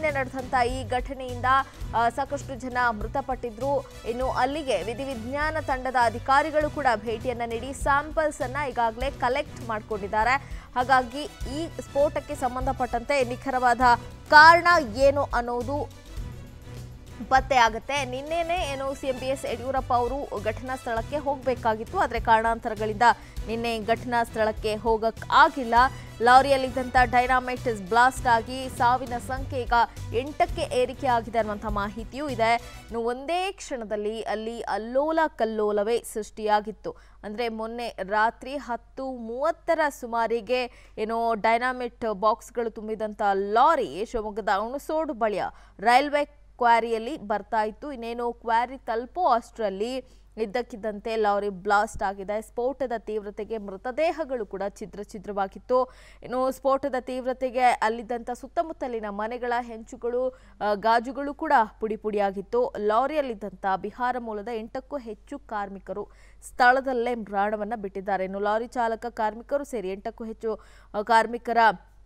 ನಿನ್ನೆ ನಡೆದಂಥ ಈ ಘಟನೆಯಿಂದ ಆ, ಸಾಕಷ್ಟು ಜನ ಮೃತಪಟ್ಟಿದ್ರು ಇನ್ನು ಅಲ್ಲಿಗೆ ವಿಧಿವಿಜ್ಞಾನ ತಂಡದ ಅಧಿಕಾರಿಗಳು ಕೂಡ ಭೇಟಿಯನ್ನ ನೀಡಿ ಸ್ಯಾಂಪಲ್ಸ್ ಅನ್ನ ಈಗಾಗಲೇ ಕಲೆಕ್ಟ್ ಮಾಡ್ಕೊಂಡಿದ್ದಾರೆ ಹಾಗಾಗಿ ಈ ಸ್ಫೋಟಕ್ಕೆ ಸಂಬಂಧಪಟ್ಟಂತೆ ನಿಖರವಾದ ಕಾರಣ ಏನು ಅನ್ನೋದು ಪತ್ತೆ ಆಗುತ್ತೆ ನಿನ್ನೆನೇ ಏನು C M B S Yediyurappa ಅವರು ಘಟನಾ ಸ್ಥಳಕ್ಕೆ ಹೋಗಬೇಕಾಗಿತ್ತು ಆದರೆ ಕಾರಣಾಂತರಗಳಿಂದ ನಿನ್ನೆ ಘಟನಾ ಸ್ಥಳಕ್ಕೆ ಹೋಗಕ್ ಆಗಿಲ್ಲ ಲಾರಿಯಲ್ಲಿದ್ದಂಥ ಡೈನಾಮೈಟ್ ಬ್ಲಾಸ್ಟ್ ಆಗಿ ಸಾವಿನ ಸಂಖ್ಯೆ ಈಗ ಎಂಟಕ್ಕೆ ಏರಿಕೆ ಆಗಿದೆ ಅನ್ನುವಂಥ ಮಾಹಿತಿಯೂ ಇದೆ ಇನ್ನು ಒಂದೇ ಕ್ಷಣದಲ್ಲಿ ಅಲ್ಲಿ ಅಲ್ಲೋಲ ಕಲ್ಲೋಲವೇ ಸೃಷ್ಟಿಯಾಗಿತ್ತು ಅಂದರೆ ಮೊನ್ನೆ ರಾತ್ರಿ ಹತ್ತು ಮೂವತ್ತರ ಸುಮಾರಿಗೆ ಏನೋ ಡೈನಾಮಿಟ್ ಬಾಕ್ಸ್ಗಳು ತುಂಬಿದಂಥ ಲಾರಿ ಶಿವಮೊಗ್ಗದ ಹುಣಸೋಡು ಬಳಿಯ ರೈಲ್ವೆ ಕ್ವಾರಿಯಲ್ಲಿ ಬರ್ತಾ ಇತ್ತು ಇನ್ನೇನು ಕ್ವಾರಿ ತಲುಪೋ ಅಷ್ಟರಲ್ಲಿ ಇದ್ದಕ್ಕಿದ್ದಂತೆ ಲಾರಿ ಬ್ಲಾಸ್ಟ್ ಆಗಿದೆ ಸ್ಫೋಟದ ತೀವ್ರತೆಗೆ ಮೃತದೇಹಗಳು ಕೂಡ ಛಿದ್ರ ಛಿದ್ರವಾಗಿತ್ತು ಇನ್ನು ಸ್ಫೋಟದ ತೀವ್ರತೆಗೆ ಅಲ್ಲಿದ್ದಂಥ ಸುತ್ತಮುತ್ತಲಿನ ಮನೆಗಳ ಹೆಂಚುಗಳು ಆ, ಗಾಜುಗಳು ಕೂಡ ಪುಡಿ ಪುಡಿಯಾಗಿತ್ತು ಲಾರಿಯಲ್ಲಿದ್ದಂಥ ಬಿಹಾರ ಮೂಲದ ಎಂಟಕ್ಕೂ ಹೆಚ್ಚು ಕಾರ್ಮಿಕರು ಸ್ಥಳದಲ್ಲೇ ಪ್ರಾಣವನ್ನ ಬಿಟ್ಟಿದ್ದಾರೆ ಇನ್ನು ಲಾರಿ ಚಾಲಕ ಕಾರ್ಮಿಕರು ಸೇರಿ ಎಂಟಕ್ಕೂ ಹೆಚ್ಚು ಆ, ಕಾರ್ಮಿಕರ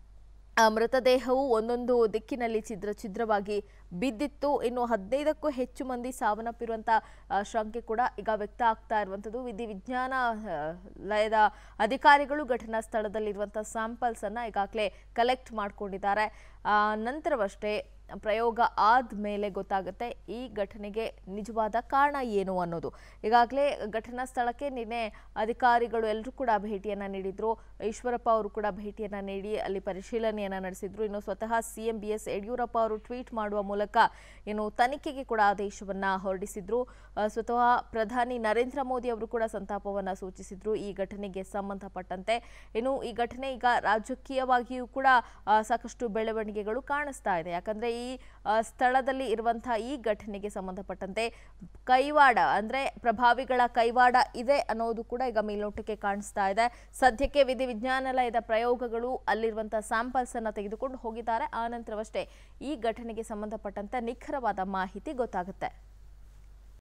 ಆ ಮೃತದೇಹವು ಒಂದೊಂದು ದಿಕ್ಕಿನಲ್ಲಿ ಛಿದ್ರ ಛಿದ್ರವಾಗಿ ಬಿದ್ದಿತ್ತು ಇನ್ನು ಹದಿನೈದಕ್ಕೂ ಹೆಚ್ಚು ಮಂದಿ ಸಾವನ್ನಪ್ಪಿರುವಂಥ ಆ, ಶಂಕೆ ಕೂಡ ಈಗ ವ್ಯಕ್ತ ಆಗ್ತಾ ಇರುವಂಥದ್ದು ವಿಧಿವಿಜ್ಞಾನ ಆ, ಲಯದ ಅಧಿಕಾರಿಗಳು ಘಟನಾ ಸ್ಥಳದಲ್ಲಿರುವಂಥ ಸ್ಯಾಂಪಲ್ಸ್ ಅನ್ನ ಈಗಾಗಲೇ ಕಲೆಕ್ಟ್ ಮಾಡ್ಕೊಂಡಿದ್ದಾರೆ ಆ, ನಂತರವಷ್ಟೇ ಪ್ರಯೋಗ ಆದ್ಮೇಲೆ ಗೊತ್ತಾಗುತ್ತೆ ಈ ಘಟನೆಗೆ ನಿಜವಾದ ಕಾರಣ ಏನು ಅನ್ನೋದು ಈಗಾಗಲೇ ಘಟನಾ ಸ್ಥಳಕ್ಕೆ ನಿನ್ನೆ ಅಧಿಕಾರಿಗಳು ಎಲ್ಲರೂ ಕೂಡ ಭೇಟಿಯನ್ನ ನೀಡಿದ್ರು ಈಶ್ವರಪ್ಪ ಅವರು ಕೂಡ ಭೇಟಿಯನ್ನ ನೀಡಿ ಅಲ್ಲಿ ಪರಿಶೀಲನೆಯನ್ನ ನಡೆಸಿದ್ರು ಇನ್ನು ಸ್ವತಃ ಸಿಎಂ ಬಿ ಎಸ್ ಯಡಿಯೂರಪ್ಪ ಅವರು ಟ್ವೀಟ್ ಮಾಡುವ ಮೂಲಕ ಏನು ತನಿಖೆಗೆ ಕೂಡ ಆದೇಶವನ್ನ ಹೊರಡಿಸಿದ್ರು ಆ, ಸ್ವತಃ ಪ್ರಧಾನಿ ನರೇಂದ್ರ ಮೋದಿ ಅವರು ಕೂಡ ಸಂತಾಪವನ್ನ ಸೂಚಿಸಿದ್ರು ಈ ಘಟನೆಗೆ ಸಂಬಂಧಪಟ್ಟಂತೆ ಇನ್ನು ಈ ಘಟನೆ ಈಗ ರಾಜಕೀಯವಾಗಿಯೂ ಕೂಡ ಆ, ಸಾಕಷ್ಟು ಬೆಳವಣಿಗೆಗಳು ಕಾಣಿಸ್ತಾ ಇದೆ ಯಾಕಂದ್ರೆ ಈ ಆ, ಸ್ಥಳದಲ್ಲಿ ಇರುವಂತಹ ಈ ಘಟನೆಗೆ ಸಂಬಂಧಪಟ್ಟಂತೆ ಕೈವಾಡ ಅಂದ್ರೆ ಪ್ರಭಾವಿಗಳ ಕೈವಾಡ ಇದೆ ಅನ್ನೋದು ಕೂಡ ಈಗ ಮೇಲ್ನೋಟಕ್ಕೆ ಕಾಣಿಸ್ತಾ ಇದೆ ಸದ್ಯಕ್ಕೆ ವಿಧಿವಿಜ್ಞಾನಾಲಯದ ಪ್ರಯೋಗಗಳು ಅಲ್ಲಿರುವಂತಹ ಸ್ಯಾಂಪಲ್ಸ್ ಅನ್ನ ತೆಗೆದುಕೊಂಡು ಹೋಗಿದ್ದಾರೆ ಆ ನಂತರವಷ್ಟೇ ಈ ಘಟನೆಗೆ ಸಂಬಂಧಪಟ್ಟಂತ ನಿಖರವಾದ ಮಾಹಿತಿ ಗೊತ್ತಾಗುತ್ತೆ